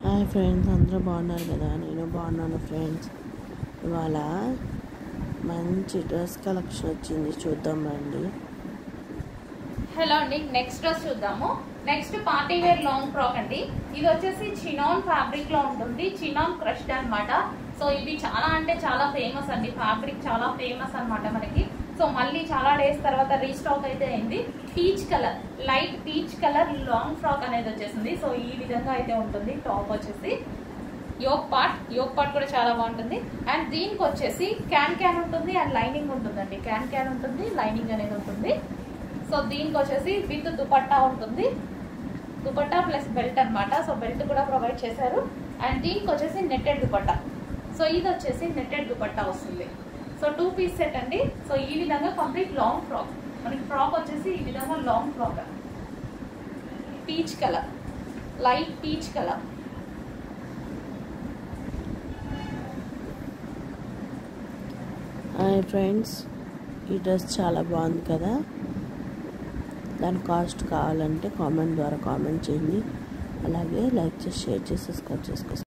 hi friends అందరూ బాగున్నారు కదా నేను బాగున్నాను ఫ్రెండ్స్ ఇవాళ మంచి డ్రెస్ కలెక్షన్ వచ్చింది చూద్దాం రండి హలో అండి నెక్స్ట్ డ్రెస్ చూద్దాము next party wear long frock అండి ఇది వచ్చేసి చినాన్ ఫ్యాబ్రిక్ లో ఉంటుంది చినాన్ క్రష్డ్ అన్నమాట సో ఇవి చాలా అంటే చాలా ఫేమస్ అండి ఫ్యాబ్రిక్ చాలా ఫేమస్ అన్నమాట మనకి సో మళ్ళీ చాలా డేస్ తర్వాత రీస్టాక్ అయితే అయింది peach colour light peach colour long frock అనేది వచ్చేసింది సో ఈ విధంగా అయితే ఉంటుంది టాప్ వచ్చేసి యోక్ పార్ట్ యోక్ పార్ట్ కూడా చాలా బాగుంటుంది అండ్ దీనికి వచ్చేసి క్యాన్ క్యాన్ ఉంటుంది అండ్ లైనింగ్ ఉంటుందండి క్యాన్ క్యాన్ ఉంటుంది లైనింగ్ అనేది ఉంటుంది సో దీనికి వచ్చేసి విత్ దుపట్టా ఉంటుంది దుపట్టా ప్లస్ బెల్ట్ అన్నమాట సో బెల్ట్ కూడా ప్రొవైడ్ చేశారు అండ్ దీనికి వచ్చేసి నెట్టెడ్ దుపట్టా సో ఇది వచ్చేసి నెట్టెడ్ దుపట్టా వస్తుంది సో టూ పీస్ సెట్ అండి సో ఈ విధంగా కంప్లీట్ లాంగ్ ఫ్రాక్ మనకి ఫ్రాక్ వచ్చేసి ఈ విధంగా long frock peach colour light peach colour hi friends ఈ డ్రెస్ చాలా బాగుంది కదా దాని కాస్ట్ కావాలంటే కామెంట్ ద్వారా కామెంట్ చేయండి అలాగే లైక్ చేసి షేర్ చేసి సబ్స్క్రైబ్ చేసుకోండి